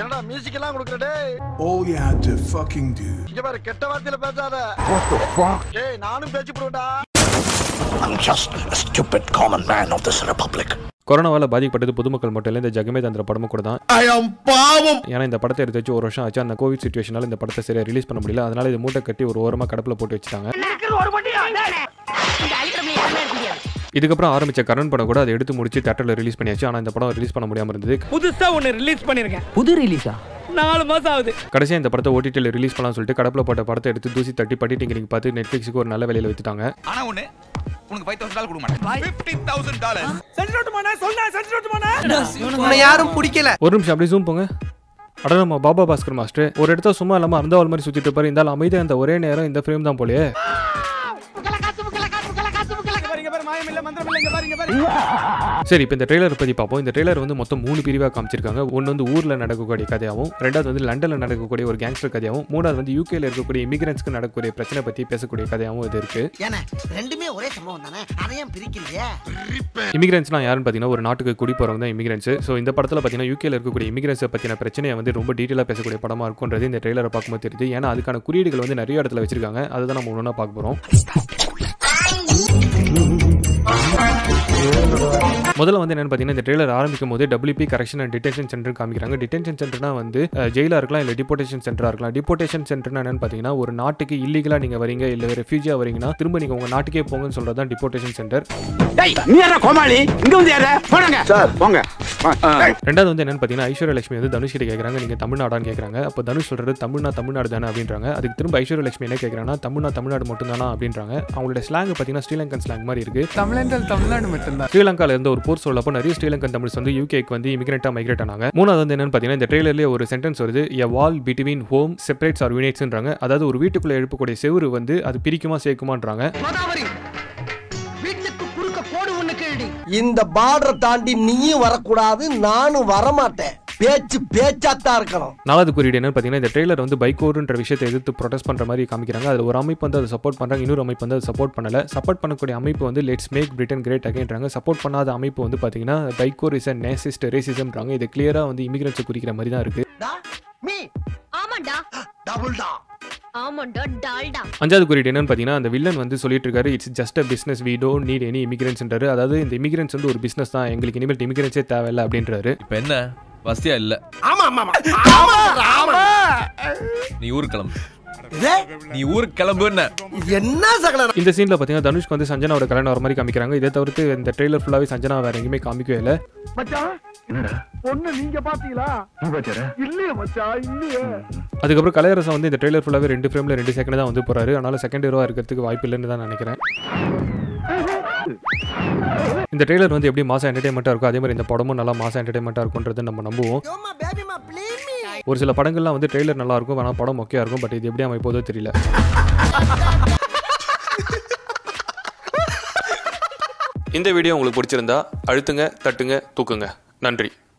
என்னடா மியூசிக் எல்லாம் கொடுக்கறடே All you had to fucking do இங்க பாரு கெட்ட வார்த்தையில பேசாத ஏய் நானும் பேச்சு போடுவேன்டா I'm just a stupid common man of this republic. கொரோனாவால் பாதிக்கப்பட்டது பொதுமக்கள் மட்டும் இல்லை இந்த ஜெகமே தந்திர படமும் கூட தான் I am பாவம் ஏன்னா இந்த படத்தை எடுத்து வச்சு ஒரு வருஷம் ஆச்சு அந்த கோவிட் சுச்சுவேஷனால இந்த படத்தை சரியாக ரிலீஸ் பண்ண முடியல அதனால இது மூட்டை கட்டி ஒரு ஓரமாக கடப்பில் போட்டு வச்சுட்டாங்க இதுக்கப்புறம் ஆரம்பிச்ச கரண் படம் கூட அதை எடுத்து முடிச்சு தேட்டரில் ரிலீஸ் பண்ணியாச்சு ஆனால் இந்த படம் ரிலீஸ் பண்ண முடியாமல் இருந்தது புதுசா ஒன்னு ரிலீஸ் பண்ணிருக்கேன் புது ரிலீஸா நாலு மாசம் ஆகுது கடைசியாக இந்த படத்தை ஓடிடியில் ரிலீஸ் பண்ணலாம்னு சொல்லிட்டு கடப்பில் போட்ட படத்தை எடுத்து தூசி தட்டி பட்டி டிங்கரிங் பார்த்து நெட்ஃப்ளிக்ஸுக்கு ஒரு நல்ல வேலையில் வித்துட்டாங்க ஆனா ஒண்ணு உனக்கு ஃபைவ் தௌசண்ட் டாலர் கொடுக்க மாட்டேன் ஃபிஃப்டீன் தௌசண்ட் டாலர் சென்டிரோட்டுமாண்ணா சொல்லுண்ணா சென்டிரோட்டுமாண்ணா உன்னை யாரும் பிடிக்கல ஒரு நிமிஷம் அப்படியே ஜூம் போங்க அட நம்ம பாபா பாஸ்கர் மாஸ்டர் ஒரு இடத்த சும்மா இல்லாமல் அந்த மாதிரி சுற்றிட்டு இருப்பாரு இருந்தாலும் அமைதியாக இந்த ஒரே நேரம் இந்த ஃப்ரேம் தான் போலயே பாருங்க பாரு மாயம் இல்ல மந்திரம் இல்ல இங்க பாருங்க பாரு சரி இப்போ இந்த ட்ரெய்லர் பற்றி பார்ப்போம் இந்த ட்ரெய்லர் வந்து மொத்தம் மூணு பிரிவாக காமிச்சிருக்காங்க ஒன்று வந்து ஊரில் நடக்கக்கூடிய கதையாகவும் ரெண்டாவது வந்து லண்டனில் நடக்கக்கூடிய ஒரு கேங்ஸ்டர் கதையாகவும் மூணாவது வந்து யூகேல இருக்கக்கூடிய இமிகிரன்ஸ்க்கு நடக்கக்கூடிய பிரச்சனை பற்றி பேசக்கூடிய கதையாகவும் இது இருக்கு ஏன்னா ரெண்டுமே ஒரே சம்பவம் தானே அதையும் பிரிக்கிறீங்க இமிகிரன்ஸ்லாம் யாருன்னு பார்த்தீங்கன்னா ஒரு நாட்டுக்கு குடி போகிறவங்க தான் இமிகிரன்ஸ் ஸோ இந்த படத்தில் பார்த்தீங்கன்னா யூகேல இருக்கக்கூடிய இமிகிரன்ஸை பற்றின பிரச்சனையை வந்து ரொம்ப டீட்டெயிலாக பேசக்கூடிய படமாக இருக்கும்ன்றது இந்த ட்ரெய்லரை பார்க்கும்போது தெரியுது ஏன்னா அதுக்கான குறியீடுகள் வந்து நிறைய இடத்துல வச்சிருக்காங்க அதை தான் நம்ம ஒன்றா பார்க்க போகிறோம் முதல்ல வந்து என்னன்னு பார்த்தீங்கன்னா இந்த ட்ரெய்லர் ஆரம்பிக்கும் போது WB correction and detention centre காமிக்கிறாங்க டிடென்ஷன் சென்டர்னா வந்து ஜெயிலாக இருக்கலாம் இல்லை டிபோர்டேஷன் சென்டராக இருக்கலாம் டிபோர்டேஷன் சென்டர்னா என்னன்னு பார்த்தீங்கன்னா ஒரு நாட்டுக்கு இல்லீகலாக நீங்கள் வரீங்க இல்லை ரெஃப்யூஜியாக வரீங்கன்னா திரும்ப நீங்கள் உங்கள் நாட்டுக்கே போங்கன்னு சொல்கிறது தான் டிபோர்டேஷன் சென்டர் டேய் நீ யாரா கோமாளி இங்க வந்து யாரா போடுங்க சார் போங்க ரெண்டாவது வந்து என்னன்னு பார்த்தீங்கன்னா ஐஸ்வர்யா லட்சுமி வந்து தனுஷ் கிட்ட கேட்குறாங்க நீங்கள் தமிழ்நாடான்னு கேட்குறாங்க அப்போ தனுஷ் சொல்கிறது தமிழ்நா தமிழ்நாடு தானே அப்படின்றாங்க அதுக்கு திரும்ப ஐஸ்வர்யா லட்சுமி என்ன கேட்குறாங்கன்னா தமிழ்நா தமிழ்நாடு மட்டும் தானா அப்படின்றாங்க அவங்களோட ஸ்லாங் பார்த்தீங்கன்னா ஸ்ரீலங்கன் ஸ்லாங் மாதிரி இருக்கு தமிழர்கள் தமிழ்நாடு மட்டும்தான் ஸ்ரீலங்கால இருந்த ஒரு போர் சொல்லப்போ நிறைய ஸ்ரீலங்கன் தமிழ்ஸ் வந்து யூகேக்கு வந்து இமிகிரேட்டாக மைக்ரேட் ஆனாங்க மூணாவது வந்து என்னன்னு பார்த்தீங்கன்னா இந்த ட்ரெய்லர்லேயே ஒரு சென்டென்ஸ் வருது a wall between home separates are யூனிட்ஸ்ன்றாங்க அதாவது ஒரு வீட்டுக்குள்ளே எழுப்பக்கூடிய செவுரு வந்து அது பிரிக்குமா சேர்க்குமான்றாங்க கோதாவரி வீட்டுக்கு குறுக்க கோடு ஒண்ணு கேள்வி இந்த பார்டரை தாண்டி நீயும் வரக்கூடாது நானும் வரமாட்டேன் பேச்சு பேச்சாத்தான் இருக்கணும் நாலாவது குறியீடு என்னன்னு பார்த்தீங்கன்னா இந்த ட்ரெய்லர் வந்து பைக்கோருன்ற விஷயத்தை எதிர்த்து ப்ரொடெஸ்ட் பண்ணுற மாதிரி காமிக்கிறாங்க அதில் ஒரு அமைப்பு வந்து அதை சப்போர்ட் பண்ணுறாங்க இன்னொரு அமைப்பு வந்து அதை சப்போர்ட் பண்ணல சப்போர்ட் பண்ணக்கூடிய அமைப்பு வந்து லெட்ஸ் மேக் பிரிட்டன் கிரேட் அகைன்றாங்க சப்போர்ட் பண்ணாத அமைப்பு வந்து பார்த்தீங்கன்னா பைக்கோர் இஸ் அ நேசிஸ்ட் ரேசிசம்ன்றாங்க இது கிளியராக வந்து இமிகிரன்ஸை குறிக்கிற மாதிரி தான் இருக்குது மீ ஆமாண்டா டபுள் டா ஆமாண்டா டால்டா அஞ்சாவது குறியீடு என்னன்னு பார்த்தீங்கன்னா அந்த வில்லன் வந்து சொல்லிட்டு இருக்காரு it's just a business we don't need any இமிகிரன்ஸ்ன்றாரு அதாவது இந்த இமிகிரன்ஸ் வந்து ஒரு பிஸ்னஸ் தான் எங்களுக்கு இனிமேல் இமிகிரன்ஸே தேவையில்லை அப்படின்றாரு இப்ப என்ன வசதியா இல்ல ஆமா ஆமா ஆமா ஆமா நீ ஊருக்கு கிளம்பு இதே, நீ ஊருக்கு கிளம்பு என்ன என்ன சகல இந்த சீனில் பார்த்தீங்கன்னா தனுஷ்க்கு வந்து சஞ்சனாவோட கல்யாணம் வர மாதிரி காமிக்கிறாங்க இதை தவிர்த்து இந்த ட்ரெய்லர் ஃபுல்லாகவே சஞ்சனா வேற எங்கேயுமே காமிக்கவே இல்லை மச்சான் பொண்ணு நீங்க பாத்தீங்களா இல்லையே மச்சான் இல்லையே அதுக்கப்புறம் கலையரசன் வந்து இந்த ட்ரெய்லர் ஃபுல்லாகவே ரெண்டு ஃப்ரேமில் ரெண்டு செகண்ட் தான் வந்து போறாரு அதனால செகண்ட் ஹீரோவாக இருக்கிறதுக்கு வாய்ப்பு இல்லைன்னு தான் நினைக்கிறேன் இந்த ட்ரெய்லர் வந்து எப்படி மாசம் என்டர்டைன்மெண்ட்டாக இருக்கும் அதே மாதிரி இந்த படமும் நல்லா மாசம் என்டர்டைன்மெண்ட்டாக இருக்கும்ன்றது நம்ம நம்புவோம் யோமா பேபிமா ப்ளீஸ் மீ ஒரு சில படங்கள்லாம் வந்து ட்ரெய்லர் நல்லா இருக்கும் ஆனால் படம் மொக்கையாக இருக்கும் பட் இது எப்படி அமைப்போதோ தெரியல இந்த வீடியோ உங்களுக்கு பிடிச்சிருந்தா அழுத்துங்க தட்டுங்க தூக்குங்க நன்றி